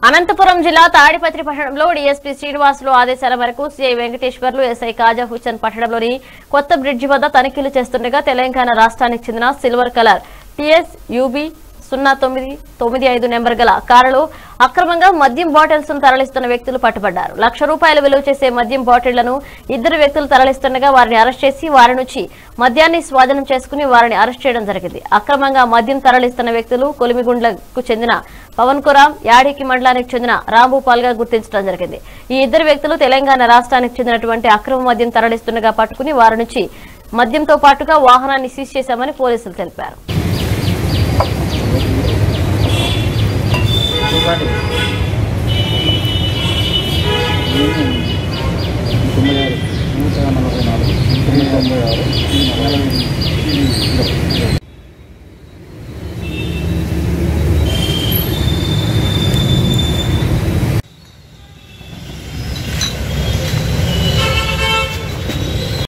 అనంతపురం జిల్లా తాడిపత్రి పట్టణంలో డీఎస్పీ శ్రీనివాసులు ఆదేశాల మేరకు సీఐ వెంకటేశ్వర్లు ఎస్ఐ కాజా హుస్సేన్ పట్టణంలోని కొత్త బ్రిడ్జి వద్ద తనిఖీలు చేస్తుండగా తెలంగాణ రాష్ట్రానికి చెందిన సిల్వర్ కలర్ టిఎస్ యూబీ సున్నా తొమ్మిది తొమ్మిది ఐదు నెంబర్ గల కారులో అక్రమంగా మద్యం బాటిల్స్ ను తరలిస్తున్న వ్యక్తులు పట్టుబడ్డారు లక్ష రూపాయలు విలువ చేసే మద్యం బాటిళ్లను ఇద్దరు వ్యక్తులు తరలిస్తుండగా వారిని అరెస్ట్ చేసి వారి నుంచి మద్యాన్ని స్వాధీనం చేసుకుని వారిని అరెస్ట్ చేయడం జరిగింది అక్రమంగా మద్యం తరలిస్తున్న వ్యక్తులు కొలిమిగుండ్లకు చెందిన పవన్ కురాం యాడికి మండలానికి చెందిన రాంభూపాల్ గా గుర్తించడం జరిగింది ఈ ఇద్దరు వ్యక్తులు తెలంగాణ రాష్ట్రానికి చెందినటువంటి అక్రమ మద్యం తరలిస్తుండగా పట్టుకుని వారి నుంచి మద్యంతో పాటుగా వాహనాన్ని సీజ్ చేశామని పోలీసులు తెలిపారు చూడండి తొంభై ఆరు నూట నలభై నాలుగు తొమ్మిది తొంభై ఆరు నలభై